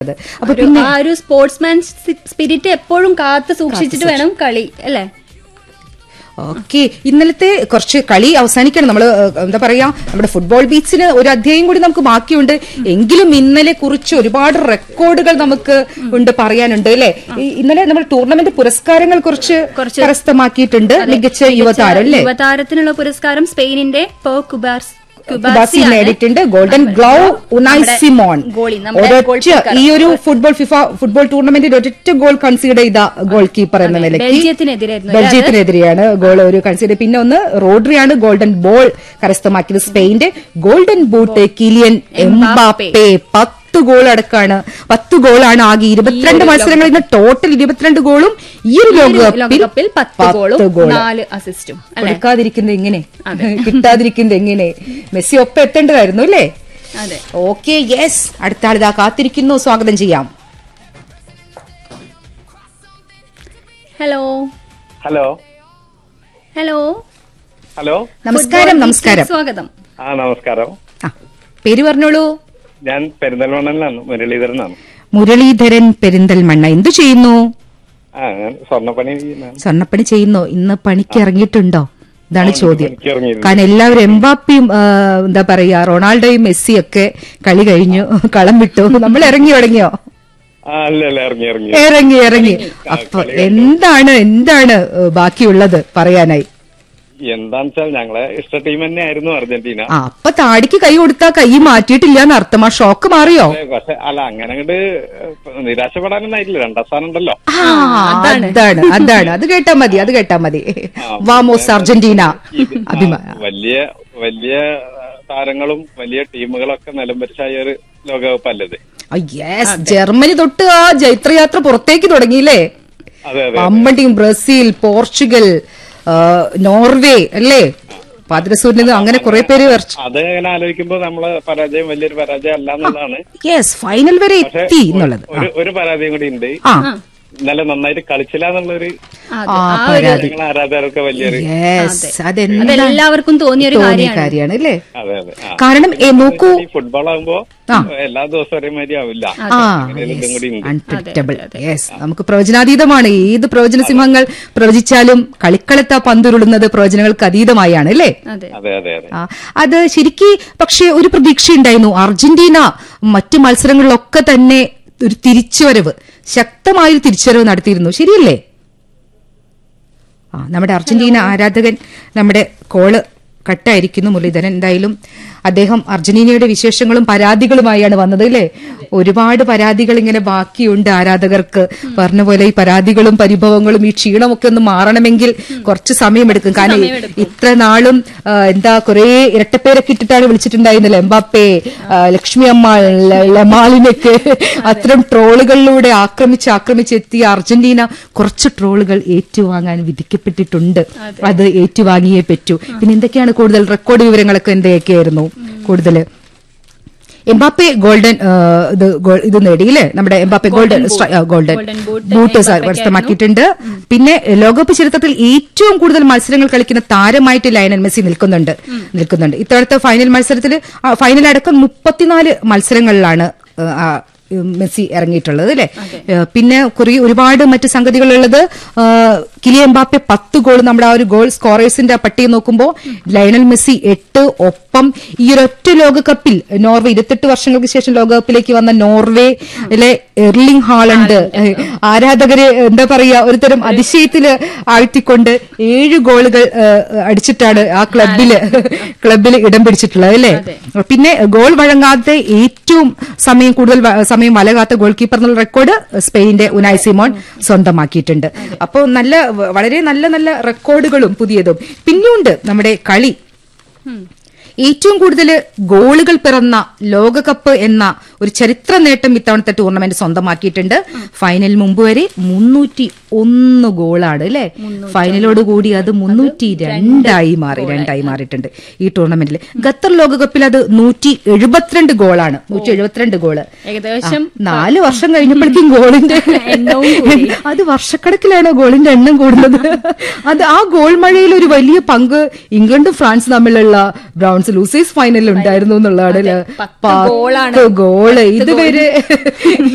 അപ്പൊ ഒരു- ആ ഒരു സ്പോർട്സ്മാൻ സ്പിരിറ്റ് എപ്പോഴും കാത്തു സൂക്ഷിച്ചിട്ട് വേണം കളി അല്ലേ ഓക്കെ ഇന്നലത്തെ കുറച്ച് കളി അവസാനിക്കണം നമ്മൾ എന്താ പറയാ നമ്മുടെ ഫുട്ബോൾ ബീച്ചിന് ഒരു അധ്യായം കൂടി നമുക്ക് ബാക്കിയുണ്ട് എങ്കിലും ഇന്നലെ കുറിച്ച് ഒരുപാട് റെക്കോർഡുകൾ നമുക്ക് ഉണ്ട് പറയാനുണ്ട് അല്ലെ ഇന്നലെ നമ്മൾ ടൂർണമെന്റ് പുരസ്കാരങ്ങൾ കുറച്ച് കുറച്ച് കരസ്ഥമാക്കിയിട്ടുണ്ട് മികച്ച യുവതാരം അല്ലേ യുവതാരത്തിനുള്ള പുരസ്കാരം സ്പെയിനിന്റെ പോ കുബാർസ് കുബാസി നേടിയിട്ടുണ്ട് ഗോൾഡൻ ഗ്ലൗ ഉനായ് നമ്മുടെ സിമോൺ ഗോളി, നമ്മുടെ ഗോൾ ഒരൊറ്റ കീപ്പർ. ഈ ഒരു ഫുട്ബോൾ ഫിഫ ഫുട്ബോൾ ടൂർണമെന്റിൽ ഒരൊറ്റ ഗോൾ കൺസീഡ് ചെയ്ത ഗോൾ കീപ്പർ എന്ന നിലയ്ക്ക് ബെൽജിയത്തിനെതിരായിരുന്നു അല്ലേ? ബെൽജിയത്തിനെതിരെയാണ് ഗോൾ ഒരു കൺസീഡ് പിന്നെ ഒന്ന് റോഡ്രിയാണ് ഗോൾഡൻ ബോൾ കരസ്ഥമാക്കിയത് സ്പെയിന്റെ ഗോൾഡൻ ബൂട്ട് കിലിയൻ എംബാപ്പെ പത്ത് ഗോൾ അടക്കാണ് പത്ത് ഗോളാണ് ആകെ ഇരുപത്തിരണ്ട് മത്സരങ്ങളിൽ നിന്ന് ടോട്ടൽ ഇരുപത്തിരണ്ട് ഗോളും ഈ ഒരു ലോകകപ്പിൽ ലോകകപ്പിൽ പത്ത് ഗോളും ഗോൾ നാല് അസിസ്റ്റും അല്ലെ കൊടുക്കാതിരിക്കുന്നത് എങ്ങനെ കിട്ടാതിരിക്കുന്നത് എങ്ങനെ മെസ്സി ഒപ്പം എത്തേണ്ടതായിരുന്നു അല്ലേ അതെ ഓക്കെ യെസ് അടുത്ത ആളിതാ കാത്തിരിക്കുന്നു സ്വാഗതം ചെയ്യാം ഹലോ ഹലോ ഹലോ ഹലോ നമസ്കാരം ഫുട്ബോൾ നമസ്കാരം ബീച്ചിലേക്ക് സ്വാഗതം ആ നമസ്കാരം ആ, പേര് പറഞ്ഞോളൂ ഞാൻ പെരിന്തൽമണ്ണനിലാണ് മുരളീധരനാണ് മുരളീധരൻ പെരിന്തൽമണ്ണ എന്തു ചെയ്യുന്നു ആ ഞാൻ സ്വർണ്ണപ്പണി ചെയ്യുന്നതാണ്. സ്വർണ്ണപ്പണി ചെയ്യുന്നോ ഇന്ന് പണിക്ക് ഇറങ്ങിയിട്ടുണ്ടോ ഇതാണ് ചോദ്യം പണിക്ക് ഇറങ്ങിയിരുന്നു. കാരണം എല്ലാവരും എംബാപ്പിയും ആ, എന്താ പറയാ റൊണാൾഡോയും മെസ്സിയും ഒക്കെ കളി കഴിഞ്ഞു കളം വിട്ടു നമ്മൾ ഇറങ്ങി തുടങ്ങിയോ ആ അല്ല അല്ല ഇറങ്ങി ഇറങ്ങി ഇറങ്ങി ഇറങ്ങി അപ്പൊ എന്താണ് എന്താണ് ഏ, ബാക്കിയുള്ളത് പറയാനായി എന്താന്ന് വെച്ചാൽ ഞങ്ങളെ ഇഷ്ട ടീം തന്നെ ആയിരുന്നു അർജന്റീന ആ അപ്പൊ താടിക്ക് കൈ കൊടുത്താ കൈ മാറ്റിയിട്ടില്ല എന്നർത്ഥം ആ ഷോക്ക് മാറിയോ പക്ഷേ- പക്ഷെ അല്ല അങ്ങനെ അങ്ങോട്ട് നിരാശപ്പെടാനൊന്നും ആയിട്ടില്ല രണ്ടാം സ്ഥാനം ഉണ്ടല്ലോ ആ, അതാണ് അതാണ് അത് കേട്ടാ മതി അത് കേട്ടാ മതി വാമോസ് അർജന്റീന ഇത് ആ, അഭിമാനം വലിയ വലിയ ആ, താരങ്ങളും വലിയ ടീമുകളൊക്കെ നിലംപരിച്ചായ ഒരു ലോകകപ്പല്ലത് യെസ് ജർമ്മനി തൊട്ട് ആ ജൈത്രയാത്ര പുറത്തേക്ക് തുടങ്ങിയില്ലേ അതെ അതെ അമ്മടിയും ബ്രസീൽ പോർച്ചുഗൽ ആ, നോർവേ അല്ലേ പാതിരസൂരിൽ നിന്ന് അങ്ങനെ കുറെ പേര് അത് അങ്ങനെ ആലോചിക്കുമ്പോ നമ്മളെ പരാജയം വലിയൊരു പരാജയം അല്ല എന്നുള്ളതാണ് യെസ് ഫൈനൽ വരെ പക്ഷെ എത്തി എന്നുള്ളത് ഒരു ഒരു പരാജയം കൂടി ഉണ്ട് ആ ഇന്നലെ നന്നായിട്ട് കളിച്ചില്ല എന്നുള്ളൊരു അതെ. ആ ആ ഒരു പരാതി നിങ്ങളെ ആരാധകർക്ക് വലിയൊരു യെസ് അതെന്താ അതെല്ലാവർക്കും തോന്നിയ ഒരു തോന്നിയ കാര്യമാണ് കാര്യമാണ് അല്ലേ അതെ അതെ ആ. കാരണം ഏ, നോക്കൂ ഈ ഫുട്ബോൾ ആകുമ്പോ ആ. എല്ലാ ദിവസവും ഒരേ മാതിരി ആവില്ല ആ അങ്ങനെ ഒരു ഇതും കൂടി ഉണ്ട് അൺപ്രഡിക്റ്റബിൾ യെസ് നമുക്ക് പ്രവചനാതീതമാണ് ഏത് പ്രവചന സിംഹങ്ങൾ പ്രവചിച്ചാലും കളിക്കളത്ത പന്തുരുളുന്നത് പ്രവചനങ്ങൾക്ക് അതീതമായാണ് അല്ലേ അതെ അതെ അതെ അതെ ആ, അത് ശരിക്ക് പക്ഷേ ഒരു പ്രതീക്ഷയുണ്ടായിരുന്നു അർജന്റീന മറ്റ് മത്സരങ്ങളിലൊക്കെ തന്നെ ഒരു തിരിച്ചുവരവ് ശക്തമായൊരു തിരിച്ചുവരവ് നടത്തിയിരുന്നു ശരിയല്ലേ ആ നമ്മുടെ അർജന്റീന ആരാധകൻ നമ്മുടെ കോള് കട്ടായിരിക്കുന്നു മുരളീധരൻ എന്തായാലും അദ്ദേഹം അർജന്റീനയുടെ വിശേഷങ്ങളും പരാതികളുമായാണ് വന്നത് അല്ലേ ഒരുപാട് പരാതികൾ ഇങ്ങനെ ബാക്കിയുണ്ട് ആരാധകർക്ക് പറഞ്ഞ പോലെ ഈ പരാതികളും പരിഭവങ്ങളും ഈ ക്ഷീണമൊക്കെ ഒന്ന് മാറണമെങ്കിൽ കുറച്ച് സമയമെടുക്കും കാരണം ഇത്ര നാളും ആ, എന്താ കുറെ ഇരട്ടപ്പേരൊക്കെ ഇട്ടിട്ടാണ് വിളിച്ചിട്ടുണ്ടായിരുന്നല്ലോ എംബാപ്പെ ആ, ലക്ഷ്മി അമ്മ ല- ലമാലിനൊക്കെ അത്തരം ട്രോളുകളിലൂടെ ആക്രമിച്ച് ആക്രമിച്ച് എത്തിയ അർജന്റീന കുറച്ച് ട്രോളുകൾ ഏറ്റുവാങ്ങാൻ വിധിക്കപ്പെട്ടിട്ടുണ്ട് അത് ഏറ്റുവാങ്ങിയേ പറ്റൂ പിന്നെ എന്തൊക്കെയാണ് കൂടുതൽ റെക്കോർഡ് വിവരങ്ങളൊക്കെ എന്തൊക്കെയായിരുന്നു കൂടുതൽ എംബാപ്പെ ഗോൾഡൻ ആ, ഇത് ഗോൾ- ഇത് നേടിയില്ലേ നമ്മുടെ എംബാപ്പെ ഗോൾഡൻ സ്ട്രൈ- ആ, ഗോൾഡൻ ഗോൾഡൻ ബൂട്ട് ബൂട്ട് എംബാപ്പയ്ക്കായിരുന്നു. കരസ്ഥമാക്കിയിട്ടുണ്ട് പിന്നെ ലോകകപ്പ് ചരിത്രത്തിൽ ഏറ്റവും കൂടുതൽ മത്സരങ്ങൾ കളിക്കുന്ന താരമായിട്ട് ലയണൽ മെസ്സി നിൽക്കുന്നുണ്ട് നിൽക്കുന്നുണ്ട് ഇത്തവണത്തെ ഫൈനൽ മത്സരത്തിൽ ഫൈനൽ അടക്കം മുപ്പത്തിനാല് മത്സരങ്ങളിലാണ് ആ, ആ, മെസ്സി ഇറങ്ങിയിട്ടുള്ളത് അല്ലെ പിന്നെ കുറെ ഒരുപാട് മറ്റ് സംഗതികളുള്ളത് ആ, കിലിയൻ എംബാപ്പെ പത്ത് ഗോൾ നമ്മുടെ ആ ഒരു ഗോൾ സ്കോറേഴ്സിന്റെ പട്ടിക നോക്കുമ്പോൾ ലയണൽ മെസ്സി എട്ട് ഒപ്പം ഈ ഒരൊറ്റ ലോകകപ്പിൽ നോർവേ ഇരുപത്തെട്ട് വർഷങ്ങൾക്ക് ശേഷം ലോകകപ്പിലേക്ക് വന്ന നോർവേയിലെ എർലിംഗ് ഹാളണ്ട് ഏഹ്, ആരാധകരെ എന്താ പറയാ ഒരുതരം അതിശയത്തില് ആഴ്ത്തിക്കൊണ്ട് ഏഴ് ഗോളുകൾ ഏഹ്, അടിച്ചിട്ടാണ് ആ ക്ലബില് ക്ലബിൽ ഇടം പിടിച്ചിട്ടുള്ളത് അല്ലേ പിന്നെ ഗോൾ വഴങ്ങാത്ത ഏറ്റവും സമയം കൂടുതൽ വ- സമയം വലകാത്ത ഗോൾ കീപ്പർ എന്നുള്ള റെക്കോർഡ് സ്പെയിനിന്റെ ഉനായ് സിമോൺ സ്വന്തമാക്കിയിട്ടുണ്ട് അപ്പോൾ നല്ല വ- വളരെ നല്ല നല്ല റെക്കോർഡുകളും പുതിയതും പിന്നെയുണ്ട് നമ്മുടെ കളി ഏറ്റവും കൂടുതൽ ഗോളുകൾ പിറന്ന ലോകകപ്പ് എന്ന ഒരു ചരിത്ര നേട്ടം ഇത്തവണത്തെ ടൂർണമെന്റ് സ്വന്തമാക്കിയിട്ടുണ്ട് ഫൈനൽ മുമ്പ് വരെ മുന്നൂറ്റി ഒന്ന് ഗോളാണ് അല്ലെ ഫൈനലോട് കൂടി അത് മുന്നൂറ്റി രണ്ടായി മാറി രണ്ടായി മാറിയിട്ടുണ്ട് ഈ ടൂർണമെന്റിൽ ഖത്തർ ലോകകപ്പിൽ അത് നൂറ്റി എഴുപത്തിരണ്ട് ഗോളാണ് നൂറ്റി എഴുപത്തിരണ്ട് ഗോള് ഏകദേശം നാല് വർഷം കഴിഞ്ഞപ്പോഴേക്കും ഗോളിന്റെ എണ്ണവും കൂടി. അത് വർഷക്കണക്കിലാണോ ഗോളിന്റെ എണ്ണം കൂടുന്നത് അത് ആ ഗോൾ മഴയിൽ ഒരു വലിയ പങ്ക് ഇംഗ്ലണ്ടും ഫ്രാൻസും തമ്മിലുള്ള ബ്രൗൺസ് ലൂസേഴ്സ് ഫൈനലിൽ ഉണ്ടായിരുന്നു എന്നുള്ളതാണ് അതെ, പത്ത് ഗോളാണ്. പത്ത് ഗോള് ഇതുവരെ